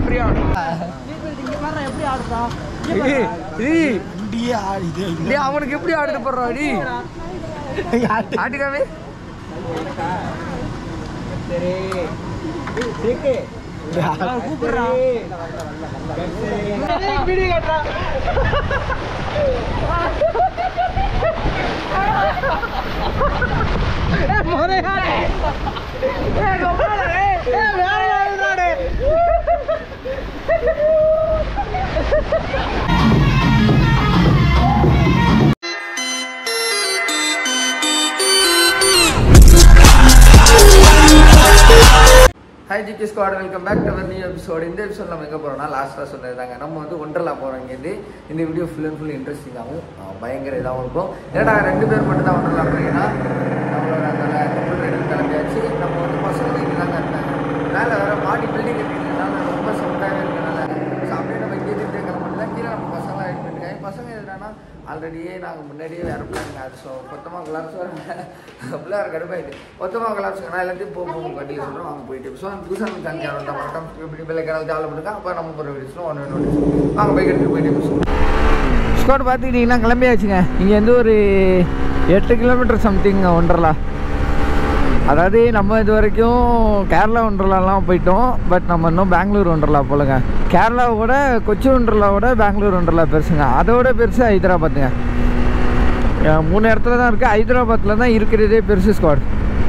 எப்படி ஆடும் ஏய், ஏய், இந்தியா ஆடுது டேய், அவனுக்கு எப்படி ஆடுது போடுறா அடி ஆட்டுக்காவே hi GK squad welcome back to new episode இந்த எபிசோட் நம்ம எங்கே போகிறோம்னா லாஸ்ட்டாக சொன்னது தாங்க நம்ம வந்து ஒன்றலா போகிறோம் இங்கேருந்து இந்த வீடியோ ஃபுல் அண்ட் ஃபுல் இன்ட்ரெஸ்டிங்காகவும் பயங்கர இதாகவும் இருக்கும் ஏன்னா ரெண்டு பேர் மட்டும் தான் ஒன்றலா போகிறீங்கன்னா நம்மளோட அந்த கப்பல் ரெண்டு கிளம்பியாச்சு நம்ம வந்து பசங்க இங்கே தாங்க இருந்தாங்க மேலே வேறு மாடி பில்டிங் இருக்கிறதுனால ரொம்ப சவுண்டாக இருக்கிறதுனால ஸோ அப்படியே நம்ம இங்கே இருந்து கிளம்பிட்டு தான் கீழே நம்ம பசங்களாம் ஆட் பண்ணிருக்காங்க பசங்க எதுனா ஆல்ரெடியே நாங்கள் முன்னாடியே வேறு பிளான் அது ஸோ மொத்தமாக கிளாப்ஸ் பிள்ளையார கடுப்பாயிட்டு மொத்தமாக கிளாப்ஸ் நான் எல்லாத்தையும் போக போகும் கட்டியில் சொல்கிறோம் அவங்க போயிட்டு ஸோ புதுசாக நம்ம சேனல் சேனல் தான் மறக்காம இப்படி பிள்ளை கேனல் ஜாலில் பண்ணுங்க அப்போ நம்ம போகிற வீடியோஸில் ஒன்று ஒன்று வாங்க போய் எடுத்துகிட்டு போயிட்டு ஸ்கோட் பார்த்துக்கிட்டிங்கன்னா கிளம்பியாச்சுங்க இங்கேருந்து ஒரு எட்டு கிலோமீட்டர் சம்திங் ஒன்றரலா அதாவது நம்ம இது வரைக்கும் கேரளா ஒன்றலாலாம் போயிட்டோம் பட் நம்ம இன்னும் பெங்களூர் ஒன்றலா போலங்க கேரளாவோட கொச்சி ஒன்றலாவோட பெங்களூர் ஒன்றலா பெருசுங்க அதோட பெருசு ஹைதராபாத்துங்க அஹ் மூணு இடத்துல தான் இருக்குது ஹைதராபாத்தில் தான் இருக்கிறதே பெருசு ஸ்குவாட்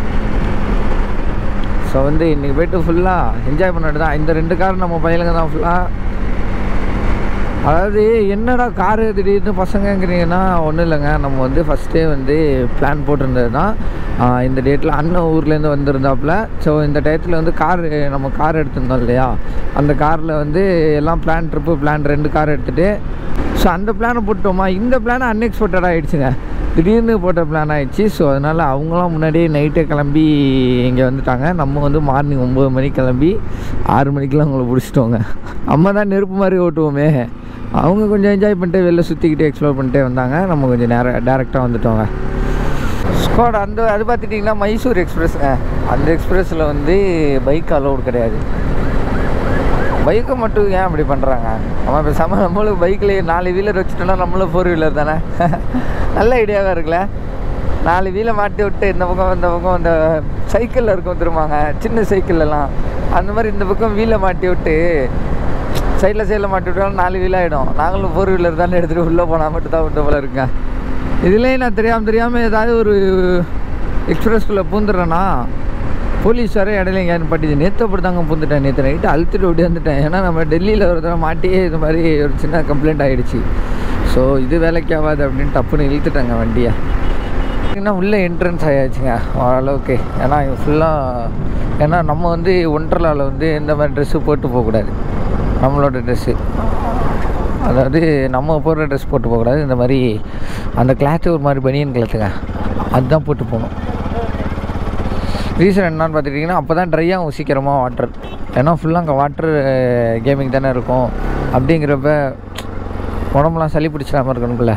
ஸோ வந்து இன்றைக்கி போயிட்டு ஃபுல்லாக என்ஜாய் பண்ணிட்டு தான் இந்த ரெண்டு கார் நம்ம பையலுங்க தான் ஃபுல்லாக அதாவது என்னடா காரு திடீர்னு பசங்கங்கிறீங்கன்னா ஒன்றும் இல்லைங்க நம்ம வந்து ஃபஸ்ட்டே வந்து பிளான் போட்டிருந்தது தான் ஆஹ் இந்த டேட்டில் அண்ணன் ஊர்லேருந்து வந்திருந்தாப்புல ஸோ இந்த டயத்தில் வந்து கார் நம்ம கார் எடுத்திருந்தோம் இல்லையா அந்த காரில் வந்து எல்லாம் பிளான் ட்ரிப்பு பிளான் ரெண்டு கார் எடுத்துகிட்டு ஸோ அந்த பிளானை போட்டோமா இந்த பிளான் அன்எக்ஸ்பெக்டடாக ஆகிடுச்சுங்க திடீர்னு போட்ட பிளான் ஆயிடுச்சு ஸோ அதனால் அவங்களாம் முன்னாடியே நைட்டே கிளம்பி இங்கே வந்துட்டாங்க நம்ம வந்து மார்னிங் ஒம்பது மணிக்கு கிளம்பி ஆறு மணிக்கெலாம் அவங்கள பிடிச்சிட்டோங்க அம்மா தான் நெருப்பு மாதிரி ஓட்டுவோமே அவங்க கொஞ்சம் என்ஜாய் பண்ணிட்டு வெளில சுற்றிக்கிட்டு எக்ஸ்ப்ளோர் பண்ணிட்டே வந்தாங்க நம்ம கொஞ்சம் நேரம் டேரெக்டாக வந்துட்டோங்க ஸ்குவாட் அந்த அது பார்த்துட்டிங்கன்னா மைசூர் எக்ஸ்பிரஸ்ங்க அந்த எக்ஸ்பிரஸில் வந்து பைக் அலோடு கிடையாது பைக்கை மட்டும் ஏன் அப்படி பண்ணுறாங்க நம்ம பேசாமல் நம்மளும் பைக்லேயே நாலு வீலர் வச்சுட்டோம்னா நம்மளும் ஃபோர் வீலர் தானே நல்ல ஐடியாவாக இருக்குல்ல நாலு வீலை மாட்டி விட்டு இந்த பக்கம் இந்த பக்கம் இந்த சைக்கிளில் இருக்கும் திரும்பாங்க சின்ன சைக்கிள்லாம் அந்த மாதிரி இந்த பக்கம் வீலை மாட்டி விட்டு சைடில் சைடில் மாட்டி விட்டாலும் நாலு வீல் ஆகிடும் நாங்களும் ஃபோர் வீலர் தானே எடுத்துகிட்டு உள்ளே போனால் மட்டும் தான் விட்டு போல இருக்குங்க இதுலேயே நான் தெரியாமல் தெரியாமல் ஏதாவது ஒரு எக்ஸ்பிரஸ்குள்ளே பூந்துடுறேன்னா போலீஸ் வர இடையில எங்கேயாவது பட்டிது நேற்று அப்படி தாங்க பூந்துட்டேன் நேற்று நைட்டு அழுத்துட்டு ஓடி வந்துட்டேன் ஏன்னா நம்ம டெல்லியில் ஒரு தடவை மாட்டியே இது மாதிரி ஒரு சின்ன கம்ப்ளைண்ட் ஆகிடுச்சு ஸோ இது வேலைக்கு ஆகாது அப்படின்னு டப்புன்னு இழுத்துட்டாங்க வண்டியை பார்த்தீங்கன்னா உள்ளே என்ட்ரன்ஸ் ஆயாச்சுங்க ஓரளவுக்கு ஏன்னா ஃபுல்லாக ஏன்னா நம்ம வந்து ஒன்றலாவில் வந்து இந்த மாதிரி ட்ரெஸ்ஸு போட்டு போகக்கூடாது நம்மளோட ட்ரெஸ்ஸு அதாவது நம்ம போடுற ட்ரெஸ் போட்டு போகக்கூடாது இந்த மாதிரி அந்த கிளாத்து ஒரு மாதிரி பனியன் கிளாத்துங்க அதுதான் போட்டு போகணும் ரீசன் என்னன்னு பார்த்துட்டிங்கன்னா அப்போ தான் ட்ரை ஆகும் சீக்கிரமாக வாட்டர் ஏன்னா ஃபுல்லாக அங்கே வாட்டர் கேமிங் தானே இருக்கும் அப்படிங்கிறப்ப உடம்புலாம் சளி பிடிச்சிடாம இருக்கணும்ல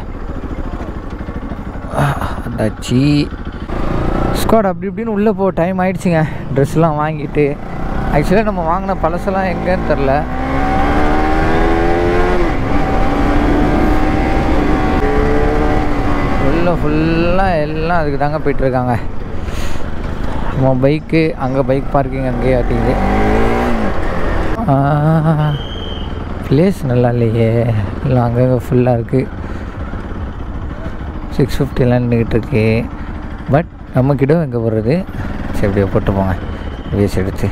அந்தாச்சி ஸ்குவாட் அப்படி இப்படின்னு உள்ளே போ டைம் ஆயிடுச்சுங்க ட்ரெஸ்லாம் வாங்கிட்டு ஆக்சுவலாக நம்ம வாங்கின பழசெல்லாம் எங்கேன்னு தெரில உள்ள ஃபுல்லாக எல்லாம் அதுக்கு தாங்க போயிட்டுருக்காங்க நம்ம பைக்கு அங்கே பைக் பார்க்கிங் அங்கேயே ஆட்டிக்குது ப்ளேஸ் நல்லா இல்லையே இல்லை அங்கங்கே ஃபுல்லாக இருக்குது சிக்ஸ் ஃபிஃப்டிலாம் நின்றுக்கிட்டு இருக்கு பட் நம்மக்கிட்ட எங்கே போடுறது சரி எப்படியோ போட்டு போங்க வேஸ் எடுத்து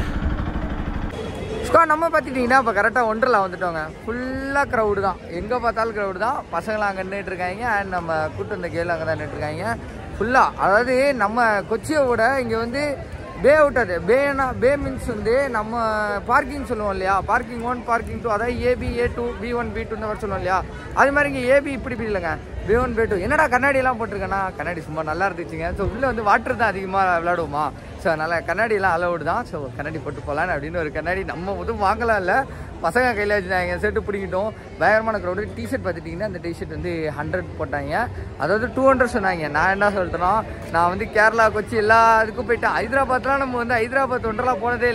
ஸ்கோ நம்ம பார்த்துட்டிங்கன்னா இப்போ கரெக்டாக ஒன்றரில் வந்துட்டோங்க ஃபுல்லாக க்ரௌடு தான் எங்கே பார்த்தாலும் க்ரௌடு தான் பசங்களாம் அங்கே நின்றுட்டு இருக்காங்க அண்ட் நம்ம கூட்டு வந்த கேள் அங்கே தான் நின்றுட்டு இருக்காங்க ஃபுல்லாக அதாவது நம்ம கொச்சியை விட இங்கே வந்து பே அவுட் அது பேனா பே மீன்ஸ் வந்து நம்ம பார்க்கிங் சொல்லுவோம் இல்லையா பார்க்கிங் ஒன் பார்க்கிங் டூ அதாவது AB A two B one B two இந்த மாதிரி சொல்லுவோம் இல்லையா அது மாதிரி இங்கே ஏபி இப்படி இப்படி இல்லைங்க பி ஒன் பி டூ என்னடா கண்ணாடியெல்லாம் போட்டிருக்கேன்னா கண்ணாடி சும்மா நல்லா இருந்துச்சுங்க ஸோ உள்ளே வந்து வாட்டர் தான் அதிகமாக விளையாடுவோமா ஸோ அதனால் கண்ணாடியெல்லாம் அலவுடு தான் ஸோ கண்ணாடி போட்டு போகலான்னு அப்படின்னு ஒரு கண்ணாடி நம்ம எதுவும் வாங்கலாம் இல்லை பசங்க கையில் வச்சுருந்தாங்க செட்டு பிடிக்கிட்டோம் பயங்கரமான க்ரௌடு டிஷர்ட் பார்த்துட்டிங்கன்னா அந்த டிஷர்ட் வந்து ஹண்ட்ரட் போட்டாங்க அதாவது டூ ஹண்ட்ரட் சொன்னாங்க நான் என்ன சொல்லிட்டேன்னா நான் வந்து கேரளா கொச்சி எல்லா இதுக்கும் போயிட்டேன் ஹைதராபாத்லாம் நம்ம வந்து ஹைதராபாத் ஒன்றெல்லாம் போனதே இல்லை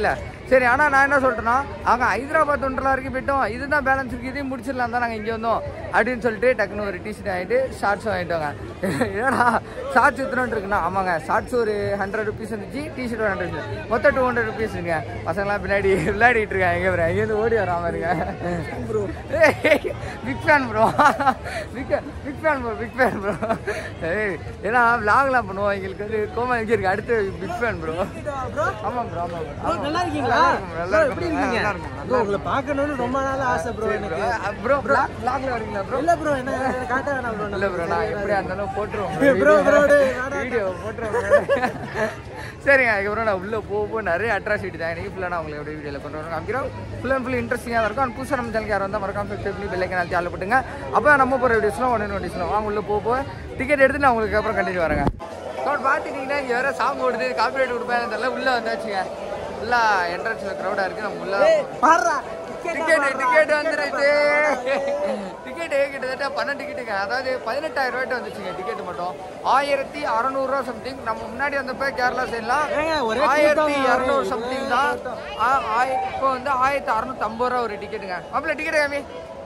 சரி ஆனால் நான் என்ன சொல்லிட்டேன்னா அவங்க ஹைதராபாத் ஒன்றரை வரைக்கும் போயிட்டோம் இதுதான் பேலன்ஸ் இருக்குது இதையும் முடிச்சிடலாம் தான் நாங்கள் இங்கே வந்தோம் அப்படின்னு சொல்லிட்டு டக்குன்னு ஒரு டிஷர்ட் வாங்கிட்டு ஷார்ட்ஸும் வாங்கிட்டோங்க ஏன்னா ஷார்ட்ஸ் எத்தனை இருக்குண்ணா ஆமாங்க ஷார்ட்ஸ் ஒரு ஹண்ட்ரட் ருபீஸ் இருந்துச்சு டிஷர்ட் ஒரு ஹண்ட்ரட் ருபீஸ் மொத்தம் டூ ஹண்ட்ரட் ருபீஸ் இருங்க பசங்களாம் பின்னாடி விளையாடிட்டு இருக்காங்க எங்கே ப்ரோ எங்கேருந்து ஓடி வராம இருங்க bro big fan bro big big fan bro big fan bro ஏன்னா விளாக்லாம் பண்ணுவோம் எங்களுக்கு வந்து கோமா எங்கே இருக்கு அடுத்து பிக் ஃபேன் ப்ரோ ப்ரோ ஆமாம் ப்ரோ ஆமாம் ப்ரோ நல்லா இருக்கீங்களா நல்லா இருக்கும், எப்படி இருக்கீங்க நல்லா இருக்கும், நல்லா ப்ரோ உங்களை பார்க்கணும்னு ரொம்ப நாள் ஆசை ப்ரோ எனக்கு ப்ரோ விளாக்ல வரீங்களா ப்ரோ இல்ல ப்ரோ என்ன காட்ட வேணாம் ப்ரோ இல்ல ப்ரோ நான் எப்படி இருந்தாலும் போட்டுருவோம் bro, bro, டேய், வேணாம். வீடியோ போட்டுருவோம் சரிங்க அதுக்கப்புறம் நான் உள்ள போக போக நிறைய அட்ராசிட்டி தான் எனக்கு ஃபுல்லாக நான் உங்களுக்கு எப்படி வீடியோவில் கொண்டு வரணும் காமிக்கிறோம் ஃபுல் அண்ட் ஃபுல் இன்ட்ரெஸ்டிங்காக தான் இருக்கும் அண்ட் புதுசாக நம்ம சேனல் யார் வந்தால் மறக்காம சப்ஸ்கிரைப் பண்ணி பெல்லைக்கன் நாள் சேனல் போட்டுங்க அப்போ நம்ம போகிற வீடியோஸ்லாம் ஒன்று நோட்டீஸ்லாம் வாங்க உள்ள போக போக டிக்கெட் எடுத்து நான் உங்களுக்கு அப்புறம் கண்டினியூ வரேங்க ஸோ பார்த்துட்டிங்கன்னா இங்கே வேறு சாங் ஓடுது காப்பிரைட் கொடுப்பேன் தெரியல உள்ளே வந்தாச்சுங்க ஃபுல்லாக என்ட்ரன்ஸில் க்ரௌடாக இருக்குது நம்ம உள்ள பாடுறா டிக்கெட் டிக்கெட் வந்துருச்சு டிக்கெட் கிட்டத்தட்ட பன்னெண்டு டிக்கெட்டுங்க அதாவது பதினெட்டாயிரம் ரூபாய்ட்டு வந்துச்சுங்க டிக்கெட் மட்டும் ஆயிரத்தி அறநூறுவா சம்திங் நம்ம முன்னாடி வந்தப்ப கேரளா சைட்லாம் ஏங்க, ஒரே ஆயிரத்தி கூட்டம், இரநூறு ஒரே சம்திங் தான் ஆ- ஆய- இப்போ வந்து ஆயிரத்தி அறநூத்தி ஐம்பது ரூபா ஒரு டிக்கெட்டுங்க மாப்பிள்ள டிக்கெட் காமி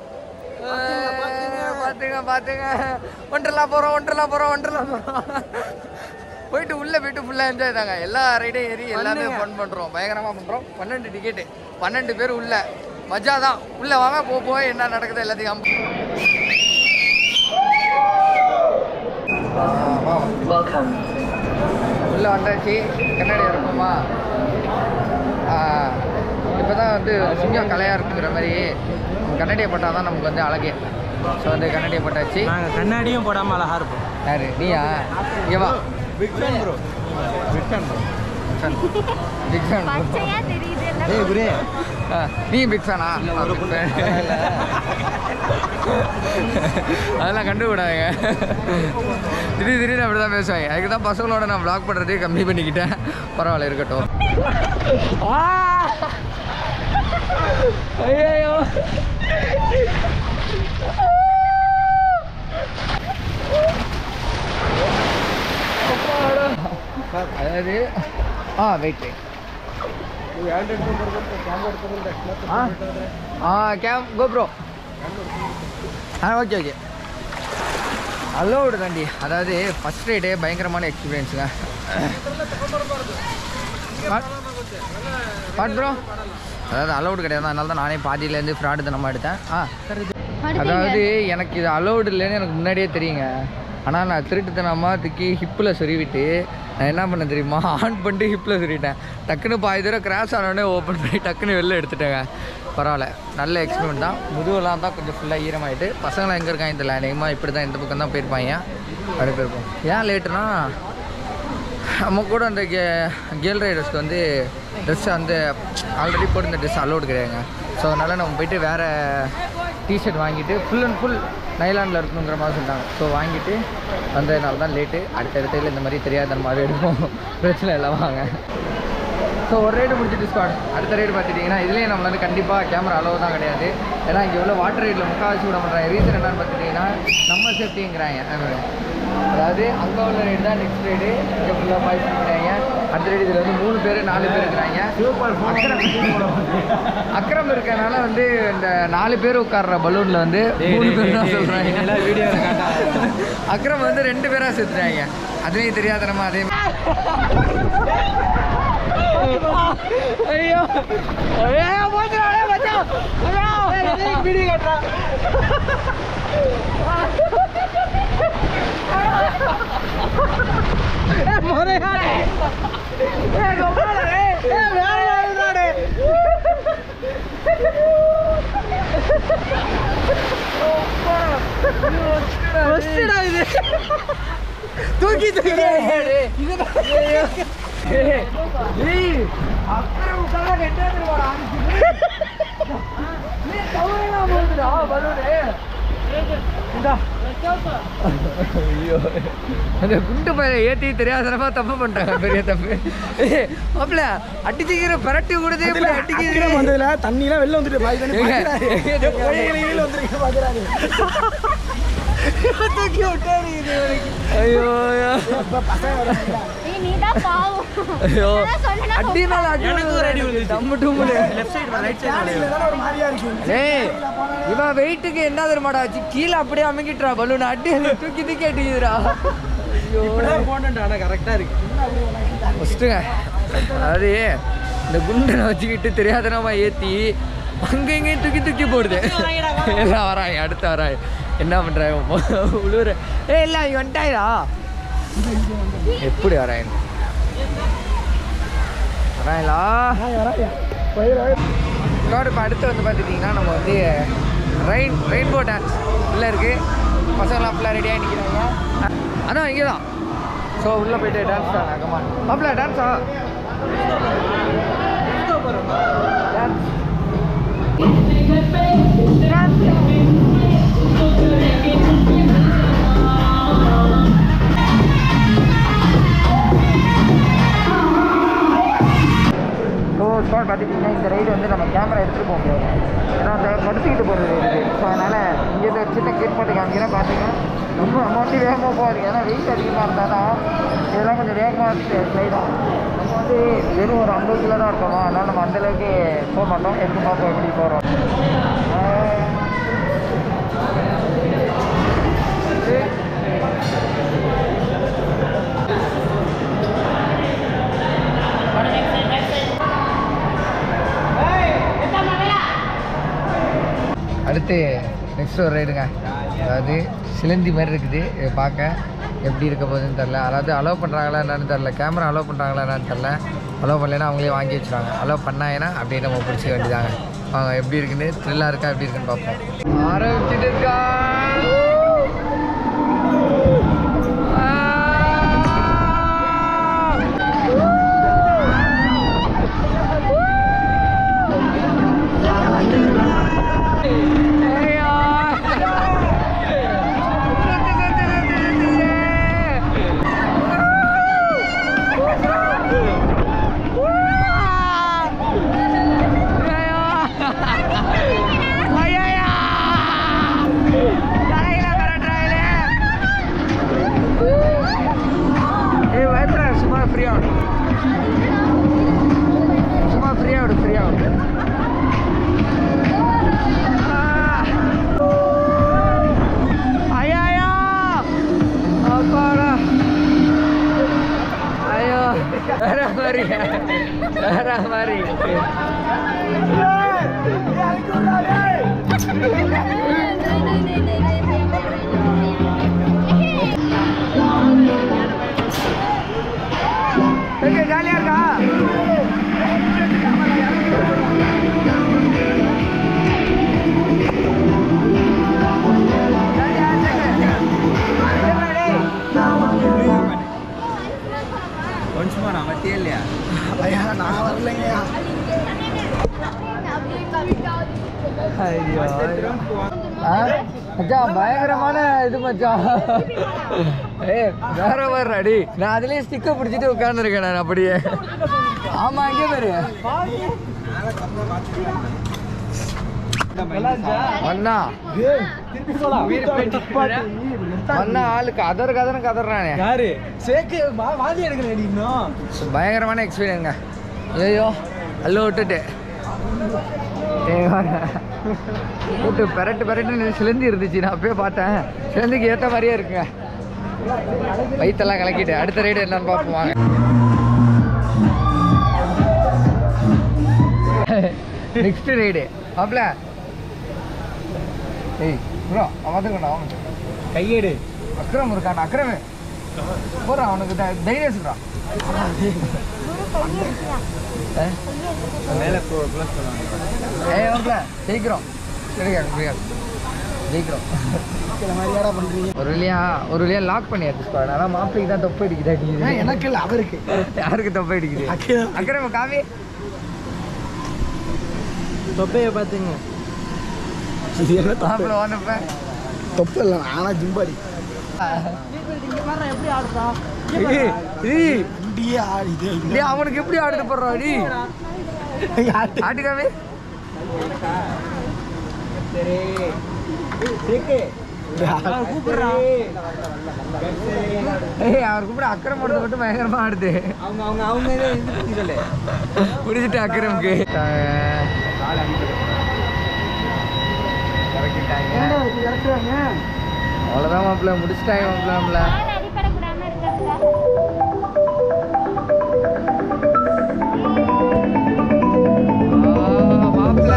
பாத்துங்க பாத்துங்க ஒன்றரை போறோம் ஒன்றரை போறோம் ஒன்றரை போறோம் போயிட்டு உள்ள போயிட்டு ஃபுல்லா என்ஜாய் தாங்க எல்லா ரைடும் ஏறி எல்லாமே ஃபன் பண்றோம் பயங்கரமா பண்றோம் பன்னெண்டு டிக்கெட்டு பன்னெண்டு பேர் உள்ள மஜா தான் உள்ள வாங்க போக போக என்ன நடக்குது எல்லாத்தையும் காமி- உள்ள வந்தாச்சு கண்ணாடி இறக்குமா இப்போ தான் வந்து சிங்கம் கலையாக இருக்குங்கிற மாதிரி கண்ணாடியை போட்டால் தான் நமக்கு வந்து அழகே ஸோ வந்து கண்ணாடியை போட்டாச்சு நாங்க கண்ணாடியும் போடாம அழகா இருப்போம் யாரு நீயா ஏவா big fan bro big fan bro big fan பச்சையா தெரியுது எல்லாம் ஏய் குரே நீ பிக் ஃபேனா அதெல்லாம் கண்டுக்கூடாதுங்க திடீர் திடீர்னு அப்படி தான் பேசுவாங்க அதுக்கு தான் பசங்களோட நான் ப்ளாக் பண்ணுறதே கம்மி பண்ணிக்கிட்டேன் பரவாயில்ல இருக்கட்டும் ஐயோ அதாவது ah wait wait ah ah game GoPro ah okay okay allowed தாண்டி அதாவது ஃபஸ்ட் ரைடே பயங்கரமான எக்ஸ்பீரியன்ஸுங்க பாட் ப்ரோ அதாவது அலோடு கிடையாது அதனால தான் நானே பாதியிலேருந்து ஃப்ராடு தனமாக எடுத்தேன் ஆ அதாவது எனக்கு இது அலோடு இல்லைன்னு எனக்கு முன்னாடியே தெரியுங்க ஆனால் நான் திருட்டுத்தனமாக தூக்கி ஹிப்பில் சொருவிட்டு நான் என்ன பண்ண தெரியுமா ஆன் பண்ணிட்டு ஹிப்பில் சொருவிட்டேன் டக்குன்னு பாதி தூரம் கிராஷ் ஆனோடனே ஓப்பன் பண்ணி டக்குன்னு வெளில எடுத்துட்டேங்க பரவாயில்ல நல்ல எக்ஸ்பீரியன்ஸ் தான் முதுவெல்லாம் தான் கொஞ்சம் ஃபுல்லாக ஈரமாயிட்டு பசங்களாம் எங்கே இருக்காங்க தெரியல அநேகமாக இப்படி தான் இந்த பக்கம் தான் போயிருப்பாங்க அப்படி போயிருப்போம் ஏன் லேட்டுனா நம்ம கூட அந்த கே கேர்ள் ரைடர்ஸ்க்கு வந்து ட்ரெஸ் வந்து ஆல்ரெடி போட்டு ட்ரெஸ் அலோடு கிடையாதுங்க ஸோ அதனால் நம்ம போயிட்டு வேறு டிஷர்ட் வாங்கிட்டு ஃபுல் அண்ட் ஃபுல் நைலாண்டில் இருக்கணுங்கிற மாதிரி சொல்லிட்டாங்க ஸோ வாங்கிட்டு வந்ததுனால தான் லேட்டு அடுத்த இடத்துல இந்த மாதிரி தெரியாத மாதிரி எடுப்போம் பிரச்சனை இல்லை வாங்க ஸோ ஒரு ரைடு முடிச்சுட்டு ஸ்குவாட் அடுத்த ரைடு பார்த்துட்டிங்கன்னா இதுலேயும் நம்மள வந்து கண்டிப்பாக கேமரா அளவு தான் கிடையாது ஏன்னா இங்கே உள்ள வாட்டர் ரைடில் முக்கால்வாசி விட பண்ணுறாங்க ரீசன் என்னன்னு பார்த்துட்டிங்கன்னா நம்ம சேஃப்டிங்கிறாங்க அதாவது அங்கே உள்ள ரைடு தான் நெக்ஸ்ட் ரைடு இங்கே ஃபுல்லாக பாய்ஸ் பண்ணிக்கிறாங்க அடுத்த ரைடு இதில் வந்து மூணு பேர் நாலு பேர் இருக்கிறாங்க அக்ரம் அக்ரம் இருக்கனால வந்து இந்த நாலு பேர் உட்கார்ற பலூனில் வந்து மூணு பேர் தான் சொல்கிறாங்க வீடியோவில் காட்டா அக்ரம் வந்து ரெண்டு பேராக சேர்த்துட்டாங்க அதுலேயும் தெரியாதனமா அதே ஐயோ ஐயோ போச்சுடா மச்சான் ஐயோ வீடியோ காட்டுறா இது தூக்கி தூக்கி அந்த குண்டு பயில ஏத்தி தெரியாதனமா தப்பு பண்ணிட்டாங்க பெரிய தப்பு அப்பல அடிச்சுக்கிற பரட்டி கொடுதே இப்படி அடிக்குது வந்ததுல தண்ணிலாம் வெளில வந்துட்டு பாய் ஏங்க, ஏங்க, வெளியில வந்துருக்கு பாக்குறாரு தூக்கி விட்டாரு இது வரைக்கும் ஐயோ ஐயோ. ஏய், நீதான் பாவம். ஐயோ நான் சொன்னேனா அடினால அடி எனக்கு ஒரு அடி விழுந்துச்சு. டம்மு டும்முனு லெஃப்ட் சைடு ரைட் சைடு ஒரு மாதிரியா இருக்கு ஏய் இவன் வெயிட்டுக்கு என்ன தெரியுமாடா ஆச்சு கீழே அப்படியே அமைக்கிட்டுறா பலூன் அடி தூக்கி தூக்கி அடிக்குதுடா ஐயோ இப்படிதான் போனேன்டா ஆனால் கரெக்டாக இருக்கு ஃபஸ்ட்டுங்க அதாவது இந்த குண்டனை வச்சுக்கிட்டு தெரியாதனமா ஏற்றி அங்கே இங்கேயும் தூக்கி தூக்கி போடுது எல்லாம் வராங்க அடுத்து வராங்க என்ன பண்ணுறாங்க உழுவுற ஏ இல்லை இவன் வந்துட்டாயா எப்படி வராங்க வராங்களா இன்னொரு இப்போ அடுத்து வந்து பார்த்துட்டிங்கன்னா நம்ம வந்து ரெயின் ரெயின்போ டான்ஸ் உள்ளே இருக்குது பசங்களாம் ஃபுல்லாக ரெடியாக நிற்கிறாங்க அண்ணா இங்கே தான் ஸோ உள்ளே போயிட்டு டான்ஸ் தான் கமான் மாப்பிள்ள டான்ஸா டான்ஸ் ஸோ ஸ்பாட் பார்த்துட்டிங்கன்னா இந்த ரைடு வந்து நம்ம கேமரா எடுத்துகிட்டு போக முடியாது ஏன்னா அந்த படுத்துக்கிட்டு போகிறது இருக்குது ஸோ அதனால் இங்கேருந்து ஒரு சின்ன கேட் போட்டு காமிக்கிறேன் பார்த்தீங்கன்னா ரொம்ப அமௌண்ட்டு வேகமாக போகாது ஏன்னா வெயிட் அதிகமாக இருந்தால் தான் இதெல்லாம் கொஞ்சம் வேகமாக ஸ்லைடும் நம்ம வந்து வெறும் ஒரு ஐம்பது கிலோ தான் இருக்கணும் அதனால் நம்ம அந்தளவுக்கு போக மாட்டோம் எடுத்து பார்ப்போம் எப்படி போகிறோம் அடுத்து நெக்ஸ்ட் ஒரு ரைடுங்க அதாவது சிலந்தி மாதிரி இருக்குது இதை பார்க்க எப்படி இருக்க போகுதுன்னு தெரில அதாவது அலோவ் பண்ணுறாங்களா என்னன்னு தெரில கேமரா அலோவ் பண்ணுறாங்களா என்னன்னு தெரில அலோவ் பண்ணலைன்னா அவங்களே வாங்கி வச்சுருவாங்க அலோவ் பண்ணாங்கன்னா அப்படியே நம்ம பிடிச்சிக்க வேண்டியதாங்க வாங்க எப்படி இருக்குன்னு த்ரில்லாக இருக்கா எப்படி இருக்குன்னு பார்ப்போம் ஆரம்பிச்சுட்டு இருக்கா சும்மா ஃப்ரீயா சும்மா ஃப்ரீயா விடு ஃப்ரீயா விடு ஐயா அப்பாடா ஐயோ வேற மாதிரி வேற மாதிரி ஓகே ஜாலியா இருக்கா கொஞ்சமா நான் மத்தியே இல்லையா ஐயா நான் வரலைங்கய்யா ஐயோ ஆ? மச்சான் பயங்கரமான இது மச்சான் ஏய் வேற வேற அடி நான் அதுலயே ஸ்டிக்கை பிடிச்சிட்டு உட்காந்துருக்கேன் நான் அப்படியே ஆமா அங்கே பேரு அண்ணா அண்ணா ஆளு கதறு கதறு கதறானே யாரு சேக்கு வாதி எடுக்கல இன்னும் பயங்கரமான எக்ஸ்பீரியன்ங்க ஐயோ அல்ல விட்டுட்டு ஏய், வாங்க. விட்டு பெரட்டு பெரட்டு சிலந்தி இருந்துச்சு நான் அப்பயே பார்த்தேன் சிலந்திக்கு ஏற்ற மாதிரியே இருக்குங்க வயிற்றெல்லாம் கலக்கிட்டு அடுத்த ரைடு என்னன்னு பார்ப்போம் வாங்க நெக்ஸ்ட் ரைடு மாப்ள ஏய் ப்ரோ அவன் அவன் கையேடு அக்ரம் இருக்கான் அக்ரமே போறான் அவனுக்கு த- தைரியம் சொல்றான் மேலே ப்ளஸ் பண்ணுவாங்க ஏய் மாப்ள ஜெயிக்கிறோம் சரிக்கா முடியாது ஜெயிக்கிறோம் இந்த மாதிரியாடா பண்றீங்க ஒரு வழியா ஒரு வழியா லாக் பண்ணியாச்சு ஸ்குவாட் ஆனால் மாப்பிளைக்கு தான் தொப்பை அடிக்குது ஏன் அடிக்குது எனக்கு இல்லை அவருக்கு யாருக்கு தொப்பை அடிக்குது அக்கிரம். அக்ரம காவி தொப்பையை பார்த்துங்க இது என்ன தப்பு மாப்பிள ஓனப்ப தப்பு இல்லை நானா ஜிம்பாடி ஏய், ஏய், வண்டியே ஆடிது டேய், அவனுக்கு எப்படி ஆடுது போடுறா அடி ஆட்டு ஆட்டுக்காவே சரி சேக்கு ஏய் அவர் கூப்பிட அக்கறம் போடுறது மட்டும் பயங்கரமா ஆடுது அவங்க அவங்க அவங்க இது சொல்லு முடிச்சுட்டு அக்கரம்க்கு அவ்வளோதான் மாப்பிள்ள முடிச்சிட்டாங்க மாப்பிள்ள நம்மள கால் அடிபடக்கூடாம இருக்கிறதுக்கா மாப்பிள்ள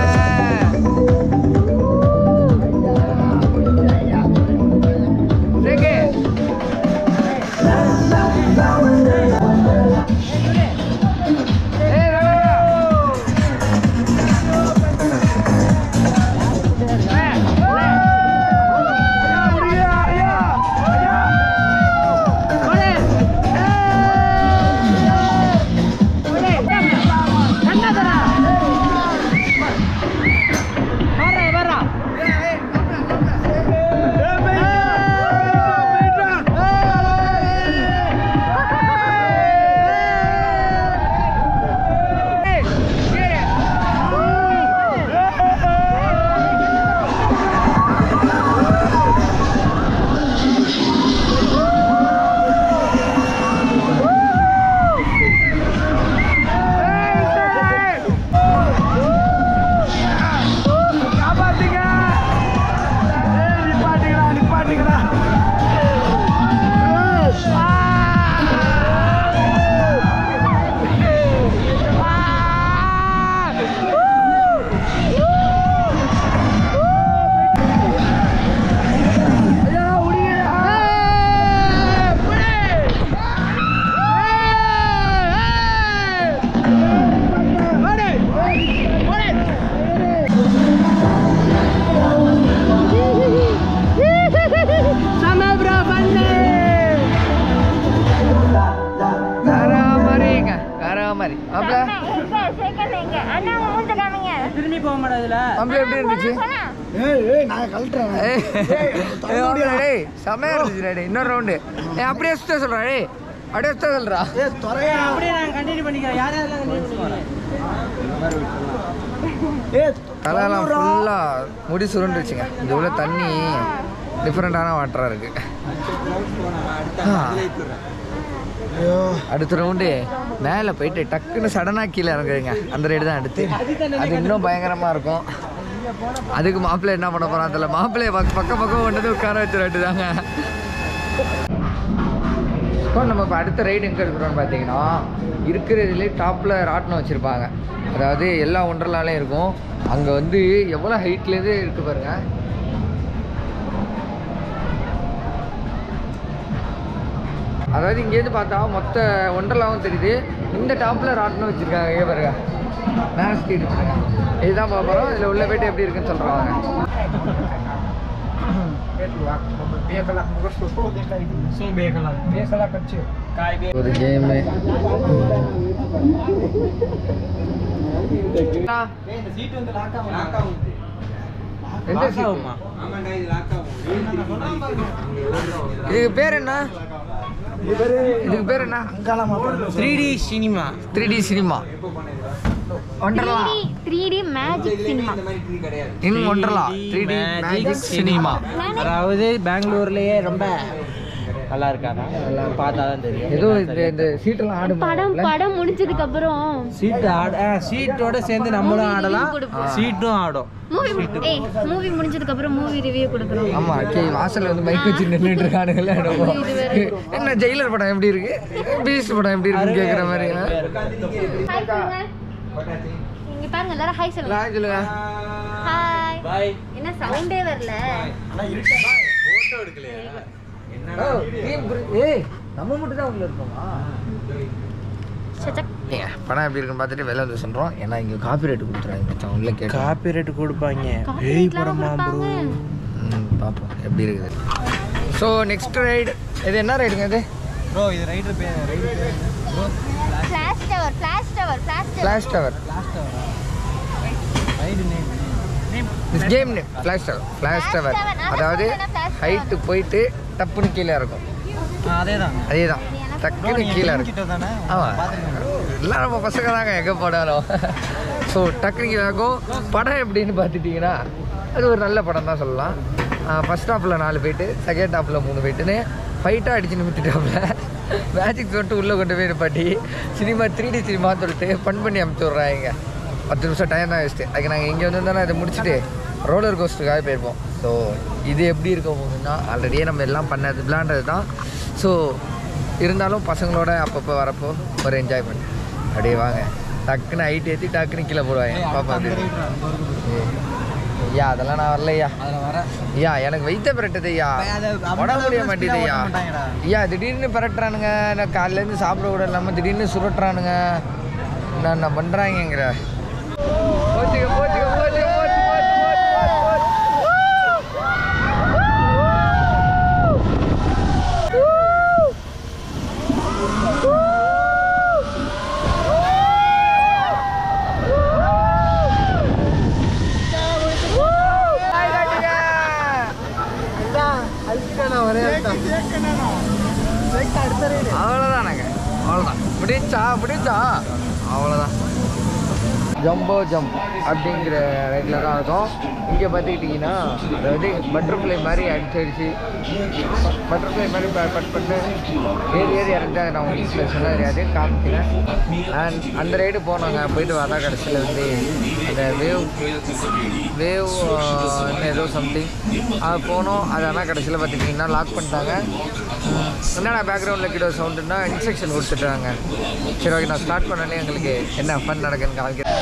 கராமரிங்க கராமரி மாப்பிள்ள சேர்க்கலைங்க அண்ணா உங்க மூஞ்ச காமிங்க திரும்பி போக மாட்டாதுல மாப்பிள்ள எப்படி இருந்துச்சு சொன்னா ஏய் ஏய் நான் கழட்டுறேன் ஏய், ஏய், மாப்பிள்ள, டேய், செமையா இருந்துச்சு டேய். இன்னொரு ரவுண்டு ஏய் அப்படியே சுத்த சொல்றா டேய் அப்படியே சுத்த சொல்றா ஏய் துறையா அப்படியே நான் கண்டினியூ பண்ணிக்கிறேன் யார் யாரெல்லாம் கண்டினியூ பண்ணுவாங்க ஏய் தலையெல்லாம் ஃபுல்லாக முடி சுருண்டுருச்சுங்க இந்த உள்ள தண்ணி டிஃப்ரெண்ட்டான வாட்டராக இருக்கு ஆ. ஐயோ அடுத்த ரவுண்டு மேலே போயிட்டு டக்குன்னு சடனாக கீழே இறங்குறீங்க அந்த ரைடு தான் அடுத்து அது இன்னும் பயங்கரமாக இருக்கும் அதுக்கு மாப்பிள்ளை என்ன பண்ண போகிறான் அதில் மாப்பிள்ளைய பக்க பக்கம் பக்கம் கொண்டு வந்து உட்கார வச்சுட்டு தாங்க இப்போ நம்ம இப்போ அடுத்த ரைடு எங்கே இருக்கிறோம்னு பார்த்தீங்கன்னா இருக்கிறதுலே டாப்பில் ராட்டினம் வச்சுருப்பாங்க அதாவது எல்லா ஒன்றலாலையும் இருக்கும் அங்கே வந்து எவ்வளோ ஹைட்லேருந்து இருக்குது பாருங்க அதாவது இங்கேருந்து பார்த்தா மொத்த ஒன்றலாவும் தெரியுது இந்த டாப்பில் ராட்டினம் வச்சுருக்காங்க இங்கே பாருங்க மேலே ஸ்ட்ரீட் பாருங்க இதுதான் பார்க்க போகிறோம் இதில் உள்ள போயிட்டு எப்படி இருக்குன்னு சொல்கிறாங்க શું બે કલાક બે કલાક જ છે કાંઈ બે ஒரு கேமு இந்த சீட் வந்து லாக் ஆகும் லாக் ஆகும் எந்த seat? ஆமாண்டா இது லாக் ஆகும் இதுக்கு பேர் என்ன இதுக்கு பேர் என்ன three D cinema three D cinema Wonderla three D magic cinema in Wonderla three D magic cinema அதாவது பெங்களூர்லயே ரொம்ப நல்லா இருக்காதா எல்லாம் பார்த்தா தான் தெரியும் ஏதோ இந்த இந்த சீட்டெல்லாம் ஆடும் படம் படம் முடிஞ்சதுக்கு அப்புறம் சீட் ஆட சீட்டோட சேர்ந்து நம்மளும் Movie ஆடலாம் review கொடுப்போம். சீட்டும் ஆடும் மூவி ஏய் மூவி முடிஞ்சதுக்கு அப்புறம் மூவி ரிவ்யூ கொடுக்குறோம் ஆமா கே வாசல்ல வந்து மைக் வச்சு நின்றுட்டு இருக்கானுங்கல்ல என்னமோ. இது வேற. என்ன ஜெயிலர் படம் எப்படி இருக்கு பீஸ்ட் படம் எப்படி இருக்குன்னு கேக்குற மாதிரி ஹாய் சொல்லுங்க இங்க பாருங்க எல்லாரும் ஹாய் சொல்லுங்க நான் சொல்லுங்க ஹாய் பாய் என்ன சவுண்டே வரல ஓ, team bri- ஏய் நம்ம மட்டும் தான் உள்ள இருக்கோமா சச்சக் ஏங்க, படம் எப்படி இருக்குன்னு பார்த்துட்டு வெளில வந்து சொல்றோம் ஏன்னா இங்க காப்பி ரேட் கொடுத்துறாங்க மச்சான் உள்ள கேட்டு காப்பி ரேட் கொடுப்பாங்க காப்பிரைட்லாம் கொடுப்பாங்க ம், பார்ப்போம் எப்படி இருக்குது ஸோ நெக்ஸ்ட் ரைடு இது என்ன ரைடுங்க இது ப்ரோ இது ரைடர் பேர் ரைடர் பேர் flash tower flash tower flash tower flash tower last ride name name this game name flash tower flash Flash tower tower, நான் அதாவது சொன்னேன்ல, flash ஹைட்டு போயிட்டு டப்புன்னு கீழே இருக்கும் அதே தான் அதே தான் டக்குன்னு கீழே இருக்கும் கிட்ட தானே ஆமாம் எல்லாம் நம்ம பசங்க தாங்க எங்கே போனாலும் ஸோ டக்குனு கீழே இருக்கும் படம் எப்படின்னு பார்த்துட்டிங்கன்னா அது ஒரு நல்ல படம் தான் சொல்லலாம் ஃபஸ்ட் ஸ்டாப்பில் நாலு போயிட்டு செகண்ட் ஸ்டாப்பில் மூணு போயிட்டுன்னு ஃபைட்டாக அடிச்சு நிமித்திட்டாப்புல மேஜிக் சொல்லிட்டு உள்ளே கொண்டு போய் நிப்பாட்டி சினிமா த்ரீ டி சினிமான்னு சொல்லிட்டு ஃபன் பண்ணி அமுச்சு விட்றாங்க பத்து நிமிஷம் டைம் தான் வேஸ்ட்டு அதுக்கு நாங்கள் இங்கே வந்திருந்தோன்னா இதை முடிச்சுட்டு ரோலர் கோஸ்டருக்காக போயிருப்போம் ஸோ இது எப்படி இருக்க போகுதுன்னா ஆல்ரெடியே நம்ம எல்லாம் பண்ணது விளாண்டது தான் ஸோ இருந்தாலும் பசங்களோட அப்பப்போ வரப்போ ஒரு என்ஜாய்மெண்ட் அப்படியே வாங்க டக்குன்னு ஹைட் ஏற்றி டக்குன்னு கீழே போடுவாங்க பாப்பா அப்படி ஐயா அதெல்லாம் நான் வரலையா அதில் வர ஐயா எனக்கு வைத்த பிரட்டது ஐயா அது உட முடிய அவ்வளவு மாட்டேது ஐயா ஓட்ட மாட்டாங்கடா. ஐயா திடீர்னு பரட்டுறானுங்க நான் காலையிலேருந்து சாப்பிட கூட இல்லாமல் திடீர்னு சுருட்டுறானுங்க நான் என்ன பண்ணுறாங்கிற போச்சுக்க போச்சுக்க போச்சுக்க போச்சு போச்சு போச்சு போச்சு அவ்வளோதானங்க அவ்வளோதான் முடிச்சா முடிச்சா அவ்வளோதான் ஜம்போ ஜம்ப் அப்படிங்கிற ரைட்டில் தான் இருக்கும் இங்கே பார்த்துக்கிட்டிங்கன்னா அதாவது பட்டர்ஃப்ளை மாதிரி அடிச்சு அடிச்சு பட்டர்ஃப்ளை மாதிரி ப- பட் பண்ணு ஏறி ஏறி இறந்தா நான் உங்களுக்கு சொல்ல தெரியாது காமிக்கிறேன் அண்ட் அந்த ரைடு போனாங்க போயிட்டு வரா கடைசியில் வந்து அந்த வேவ் வேவ் ஏதோ சம்திங் அது போனோம் அது ஆனால் கடைசியில் பார்த்துக்கிட்டிங்கன்னா லாக் பண்ணிட்டாங்க உம், என்னடா பேக்ரவுண்டில் கிட்ட சவுண்டுன்னா இன்ஸ்ட்ரக்ஷன் கொடுத்துட்டாங்க சரி ஓகே நான் ஸ்டார்ட் பண்ணனே எங்களுக்கு என்ன ஃபன் நடக்குன்னு காமிக்கிறேன்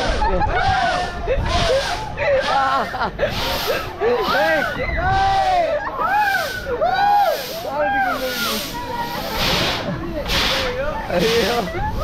ஐயோ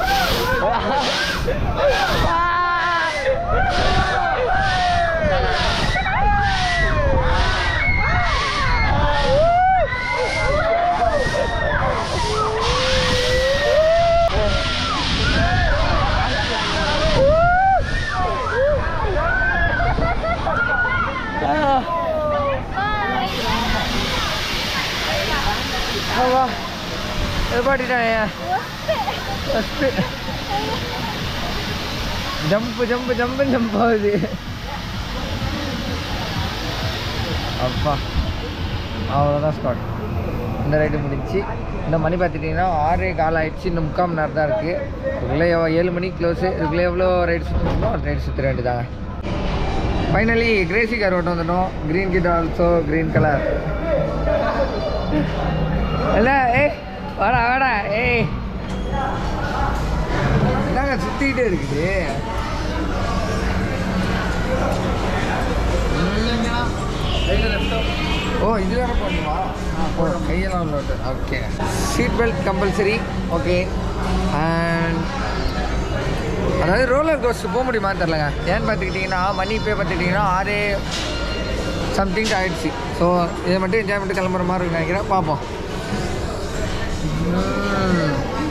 ஆமா எப்பாட்டிட்டாங்க first jump jump jump jump ஆகுது அப்பா அவ்வளோதான் ஸ்டார்ட் இந்த ரைடு முடிச்சு இந்த மணி பார்த்துட்டிங்கன்னா ஆறே கால் ஆயிடுச்சு இன்னும் முக்கால் மணி நேரம் தான் இருக்குது இதுக்குள்ளே எவ்வளோ ஏழு மணிக்கு க்ளோஸு இதுக்குள்ளே எவ்வளோ ரைடு சுற்றணுமோ அந்த ரைடு சுற்ற வேண்டியதாங்க ஃபைனலி கிரேசி கார் ஓட்டு வந்துட்டோம் green kid also green colour இல்ல ஏய் வாடா வாடா ஏய் என்னங்க சுத்திக்கிட்டே இருக்குது ஓ இது வேற பண்ணுமா ஓ கையெல்லாம் உள்ள okay seat belt compulsory okay and அதாவது ரோலர் கோஸ்ட் போக முடியுமான்னு தெரிலங்க ஏன்னு பார்த்துக்கிட்டிங்கன்னா மணி இப்போ பார்த்துக்கிட்டிங்கன்னா ஆறே சம்திங் ஆயிடுச்சு ஸோ இதை மட்டும் என்ஜாய் பண்ணிட்டு கிளம்புற மாதிரி இருக்கு நினைக்கிறேன் பார்ப்போம் உம்.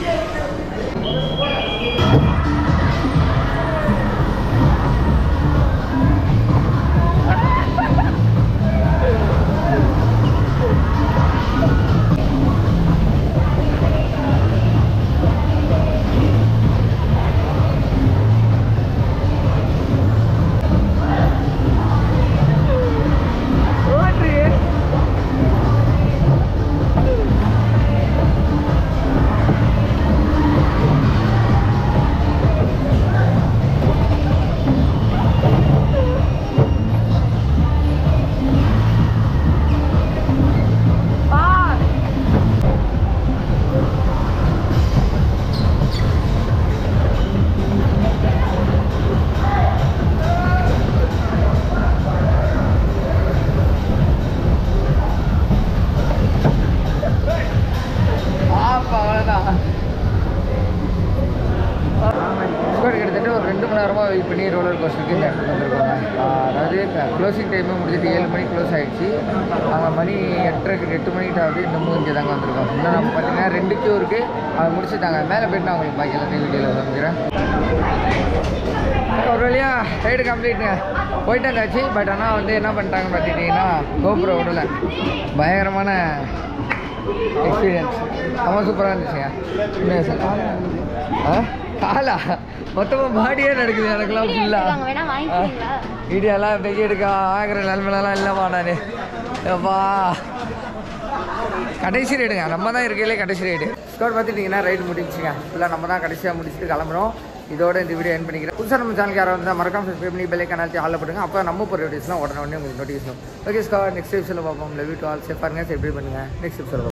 ஆப்பா அவ்வளோதான் ஸ்கோர் கிட்டத்தட்ட ஒரு ரெண்டு மணி நேரமாக வெயிட் பண்ணி ரோலர் கோஸ்டருக்கு இந்த இடத்துக்கு வந்திருக்கோங்க ஆஹ் அதாவது க்ளோசிங் டைமே முடிஞ்சிட்டு ஏழு மணிக்கு க்ளோஸ் ஆகிடுச்சு அங்கே மணி எட்டரைக்கு எட்டு மணிக்கு ஆகுது இன்னமும் இங்கே தாங்க வந்திருக்கோம் இன்னும் நம்ம பார்த்தீங்கன்னா ரெண்டு கியூ இருக்குது அதை முடிச்சுட்டாங்க மேலே போயிட்டு நான் உங்களுக்கு பாக்கி எல்லாத்தையும் வீடியோவில் வந்துக்கிறேன் ஒரு வழியா ரைடு கம்ப்ளீட்டுங்க போயிட்டு வந்தாச்சு பட் ஆனால் வந்து என்ன பண்ணிட்டாங்கன்னு பார்த்துக்கிட்டிங்கன்னா கோபுரம் விடல பயங்கரமான எக்ஸ்பீரியன்ஸ் ரொம்ப சூப்பராக இருந்துச்சுங்க என்ன சார் ஆ காலா மொத்தமாக பாடியே நடக்குது எனக்குலாம் வீடியோ ஃபுல்லாக எடுத்துக்காங்க, வேணா வாங்கிக்கிறீங்களா வீடியோலாம் பெரிய எடுக்க ஆகிற நிலமெல்லாம் இல்லைம்மா நான் எப்பா கடைசி ரைடுங்க நம்ம தான் இருக்கையிலே கடைசி ரைடு ஸ்கோர் பார்த்துட்டிங்கன்னா ரைடு முடிஞ்சுங்க ஃபுல்லாக நம்ம தான் கடைசியாக முடிச்சுட்டு கிளம்புறோம் இதோட இந்த வீடியோ என் பண்ணிக்கிறேன் புதுசாக நம்ம சேனலுக்கு யாராவது இருந்தால் மறக்காம சப்ஸ்கிரைப் பண்ணி பெல்லை கனாச்சி ஆளில் போடுங்க அப்போ நம்ம போகிற வீடியோஸ்லாம் உடனே உடனே உங்களுக்கு notification okay scar next episode பார்ப்போம் love you to all safe பாருங்க சேஃப் பண்ணுங்கள் நெக்ஸ்ட் எபிசோட